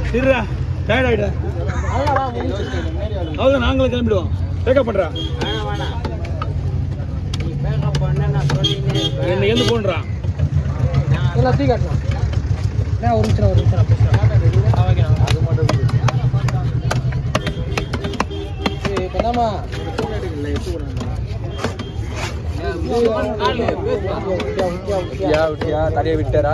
இருடா டயர்ட் ஆயிட்டா அவ்வளோ நாங்களும் கிளம்பிடுவோம் பேக்கப் பண்ணுறா என்ன எந்த போன்றான் எல்லாம் தீ காட்டணும் நான் ஒரு நிமிஷம் ஒரு நிமிஷம் நான் பேசுறேன் ஓகேண்ணா அது மட்டும் பண்ணாமா விட்டியா விட்டியா தடையை விட்டாரா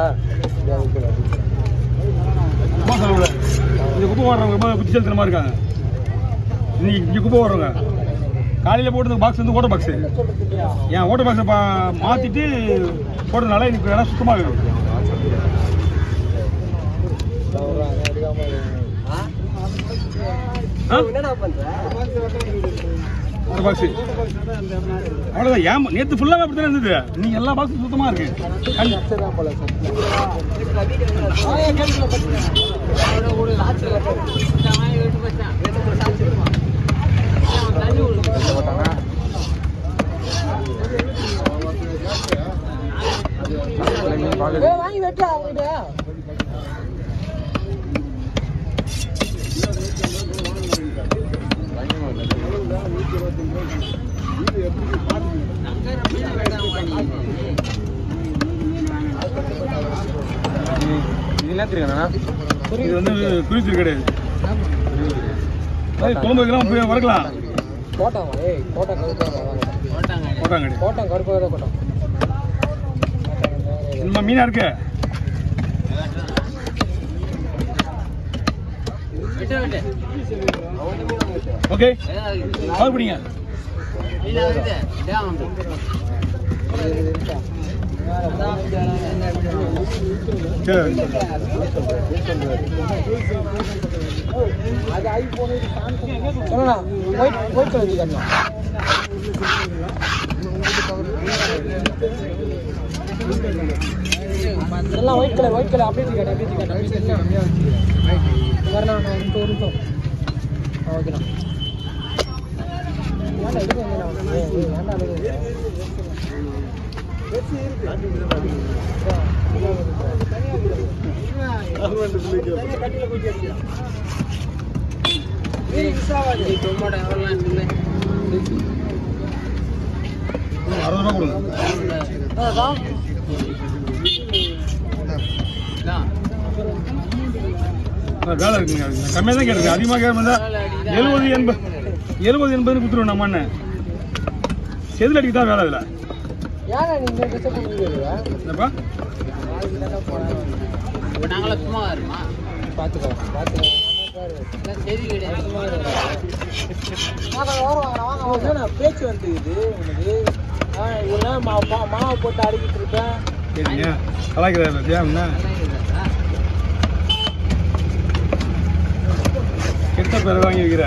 சும்மா சொல்லக்கூட இந்த குப்பை ஓடுறவங்க ரொம்ப புத்திசாலித்தனமாக இருக்காங்க இன்னைக்கு இங்கே குப்பை ஓடுறவங்க காலையில் போட்டது பாக்ஸ் வந்து ஓட்ட பாக்ஸு என் ஓட்ட பாக்ஸை பா மாற்றிட்டு போட்டதுனால எனக்கு இடம் சுத்தமாக இருக்கும் ஆ என்னடா பண்ற ஓட்ட பாக்ஸு அவ்வளோதான் ஏன் நேற்று ஃபுல்லாகவே அப்படி தானே இருந்தது நீங்கள் எல்லா பாக்ஸும் சுத்தமாக இருக்கு கண் சரிதான் போல சார் வாங்கி வெட்டா அவங்ககிட்ட இது வந்து குளிச்சல் கிடையாது அது குழம்பு வைக்கலாம் போய் வறுக்கலாம் கோட்டாமா ஏய் கோட்டா கருப்பா போட்டாங்க கோட்டம் கருப்பா தான் கோட்டம் இன்னும் மீனா இருக்கு ஓகே கவர் பிடிங்க சரி அது ஐபோன் சொல்லலாம் ஒயிட் ஒயிட் கலர் காட்டலாம் எல்லாம் ஒயிட் கலர் ஒயிட் கலர் அப்படியே காட்டு அப்படியே காட்டு அப்படியே வரலாம் நான் ஒரு நிமிஷம் ஆ ஓகேண்ணா ஏன்டா இது வந்து ஏய் ஏய், ஏன்டா அழுகுறீங்க? அறுபது ரூபா கொடுங்க அதான் ஆ, வேலை இருக்குங்க கம்மியாக தான் கேட்டிருக்கேன் அதிகமாக கேட்க எழுபது எண்பது எழுபது எண்பதுன்னு கொடுத்துருவோம் நம்ம அண்ணன் செதில் அடிக்க தான் வேலை இதில் ஏங்க நீங்க இந்த ட்ரெஸ் போடுறீங்க என்னப்பா பாத்துக்கோ பாத்துக்கோ பேச்சு வந்து இது உனக்கு ஆ, ஒரு நாள் மா- மா- மாவை போட்டு அடிக்கிட்டு இருப்பேன் சரிங்க கலாய்க்கிறதா பத்தியா என்ன கெட்ட பேர் வாங்கி வைக்கிற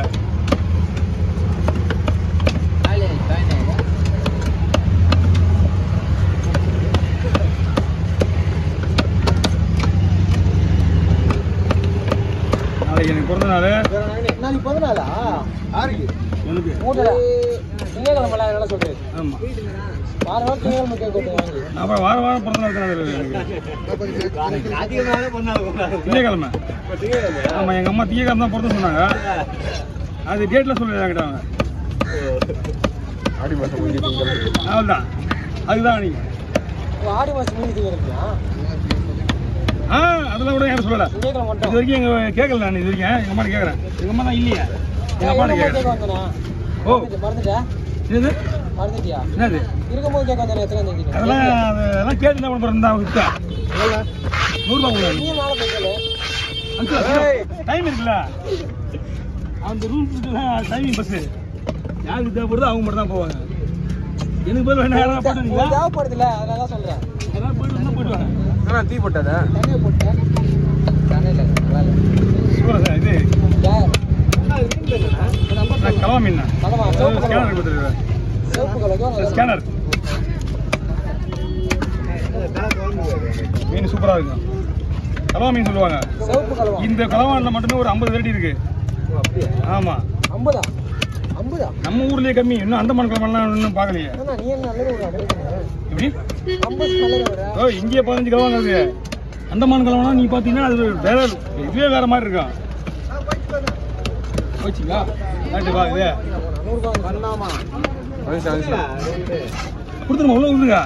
நாளைக்கு எனக்கு பிறந்த நாள் நாளைக்கு பிறந்த நாளா எனக்கு மூட்டை திங்கக்கிழமை என்ன சொல்றேன் ஆமாம் வார வாரம் திங்கக்கிழமை கேக் கொண்டு வாங்கி அப்புறம் வாரம் வாரம் பிறந்த நாள் தானே எனக்கு திங்கக்கிழமை ஆமாம் எங்கள் அம்மா திங்கக்கிழமை தான் பிறந்த சொன்னாங்க அது டேட்டில் சொல்லிடுறாங்க அவங்க அவ்வளோதான் அதுதான் நீங்கள் ஓ, ஆடி மாசம் மீதி திங்கக்கிழமையா ஆ அதெல்லாம் கூட யாரும் சொல்லலை திங்கக்கிழமை இது மட்டும் வரைக்கும் எங்க கேட்கல நான் இது வரைக்கும் எங்க அம்மா கேட்கறேன் எங்க அம்மா தான் இல்லையா எங்க அம்மா கேக் கேட்கறேன் வந்தனா ஓ மறந்துட்டா என்னது மறந்துட்டியா என்னது இருக்கும்போது கேக் வந்தேன் எத்தனை வந்தீங்க அதெல்லாம் அதெல்லாம் கேட்டு என்ன பண்ண போறேன் தான் விட்டா நூறுபா கொடுங்க நீ மேலே போய்க்கல டைம் இருக்குல்ல அந்த ரூம் டைமிங் பஸ் யாருக்கு தேவைப்படுதோ அவங்க மட்டும் தான் போவாங்க எனக்கு பதில் வேணா யாராவது போட்டுருங்களா தேவைப்படுதுல அதனால தான் சொல்றேன் யாராவது போயிட்டு வந்தா போயிட்டு வாங்க தீ போட்டதா தண்ணியை போட்டேன் தண்ணியில் நல்லா சூப்பரா சார் இது நான் கலவா மீன் கலவா, சிவப்பு கலவா. ஸ்கேனர் கொடுத்துருக்கேன் சிவப்பு கலர் ஸ்கேனர் மீன் சூப்பரா இருக்கும் கலவா மீன் சொல்லுவாங்க சிவப்பு கலவா இந்த கலவானில் மட்டுமே ஒரு ஐம்பது வெரைட்டி இருக்கு அப்படியா ஆமா ஐம்பதா ஐம்பதா நம்ம ஊர்லயே கம்மி இன்னும் அந்தமான் கலவான்லாம் இன்னும் பார்க்கலையே அண்ணா நீ என்ன நல்லது ஒரு அப்படி எப்படி ஐம்பது நல்லது வர ஓ இங்கேயே பதினஞ்சு கலவாங்க இருக்கு அந்தமான் கிழவனா நீ பார்த்தீங்கன்னா அது வேற இதுவே வேற மாதிரி இருக்கும் போச்சுங்களா ரைட்டு வா இது பண்ணாமா கொடுத்துருமா உள்ள விடுங்க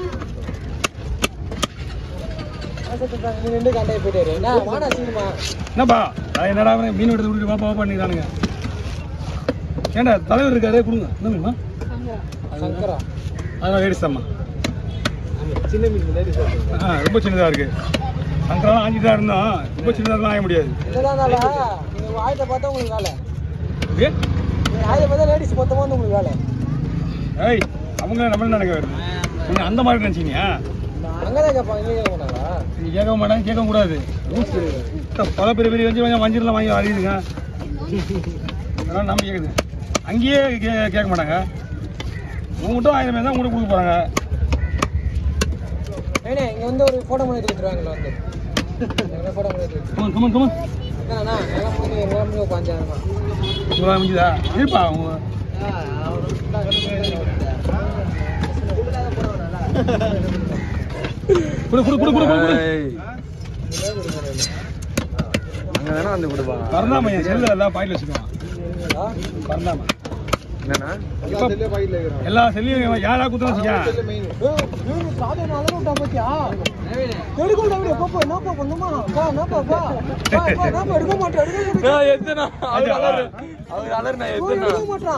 நீ ரெண்டு கண்டாய் போயிட்டாரு என்ன வாடா சீக்கிரமா என்னப்பா நான் என்னடா அவன் மீன் எடுத்து விட்டுட்டு வாப்பா வாப்பா பண்ணிக்கிறானுங்க ஏன்டா தலைவர் இருக்காரு கொடுங்க என்ன மீன்மா சங்கரா அதெல்லாம் லேடிஸ் தான்மா சின்ன மீன் லேடி ஆ ரொம்ப சின்னதாக இருக்கு அங்கெல்லாம் ஆஞ்சி தான் இருந்தோம் ரொம்ப சின்னதாக ஆய முடியாது என்னதான் நீங்க ஆயுத பார்த்தா உங்களுக்கு வேலை ஏ நீங்க ஆயுத பார்த்தா லேடிஸ் மொத்தமா வந்து உங்களுக்கு வேலை ஏய் அவங்க நம்மள நினைக்க வருது நீங்க அந்த மாதிரி நினைச்சீங்க அங்கதான் கேட்பாங்க இங்கே கேட்க மாட்டாங்களா நீ கேட்க மாட்டாங்க கேட்க கூடாது பல பெரிய பெரிய வஞ்சி வாங்கி வஞ்சிரெலாம் வாங்கி அறியுதுங்க அதெல்லாம் நம்ம கேட்குது அங்கேயே கே கேட்க மாட்டாங்க உங்கள்கிட்ட ஆயிரம் பேர் தான் உங்களுக்கு கொடுக்க போகிறாங்க ஏண்ணே இங்க வந்து ஒரு போட்டோ பண்ணி எடுத்துருவாங்களா வந்து எங்க போட்டோ பண்ணி எடுத்து கமன் கமன் கமன் என்னண்ணா எல்லாம் முடிஞ்சு எல்லாம் முடிஞ்சு உட்காந்துருமா இவ்வளோ முடிஞ்சுதா இருப்பா அவங்க குடு குடு குடு குடு குடு குடு அங்க வேணா வந்து கொடுப்பா பரந்தாம என் செல்லில் எல்லாம் பாயில் வச்சுக்குவான் பரந்தாம என்னண்ணா இப்ப எல்லா செல்லியும் யாரா குத்துனா வச்சுக்கா எடுக்க மாட்டேன் எடுக்க எத்தனா அவர் அலறு அவர் அலறு நான் எத்தனா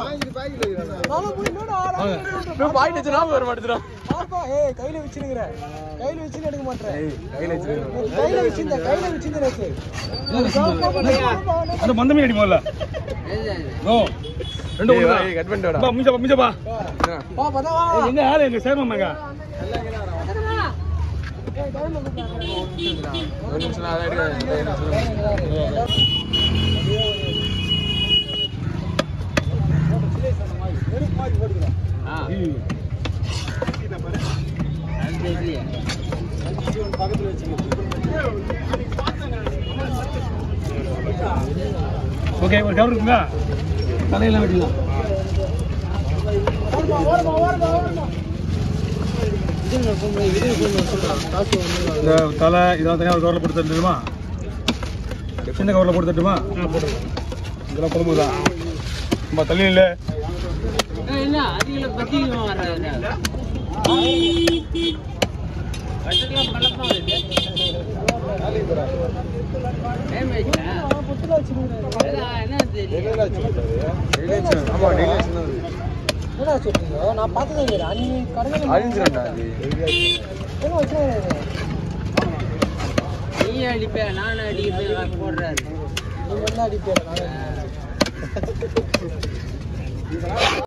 பாயிண்ட் வச்சு ஞாபகம் வர மாட்டேதுடா கையில வச்சிருக்கிற கையில வச்சு எடுக்க மாட்டேன் ஏய் கையில வச்சிருக்கேன் கையில வச்சிருந்த கையில வச்சிருந்த நேத்து அந்த மந்தமே அடி முதல்ல ஓ ரெண்டு ஏய், ஒண்ணு வா, ஏய், cut பண்ணிட்டு வாடா. பா மிஞ்சப்பா மிஞ்சப்பா என்ன? பா பதா வா ஏய், எங்க ஆளு எங்க சேர்மாங்க ஒரு நிமிஷம் நான் அதை எடுக்கிறேன். ஒரு நிமிஷம். ஓகே ஒரு கவர் இருக்குங்களா தலையெல்லாம் வெட்டிடலாம் இந்த தலை இதெல்லாம் தனியாக ஒரு கவரில் போட்டு தட்டுமா சின்ன கவரில் போட்டு தட்டுமா இதெல்லாம் குழம்பு தான் நம்ம தள்ளி இல்லை daily வச்சிருக்கேன். ஆமா, daily வச்சிருந்தது. என்ன சொல்றீங்க நான் பார்த்ததே இல்லை அன்னி கடையில் அழிஞ்சிரும்டா அது. என்ன வச்சுருக்கேன் நீ அடிப்ப நான் அடிக்கிறது போடுறாரு நீங்க என்ன அடிப்பேன் நானே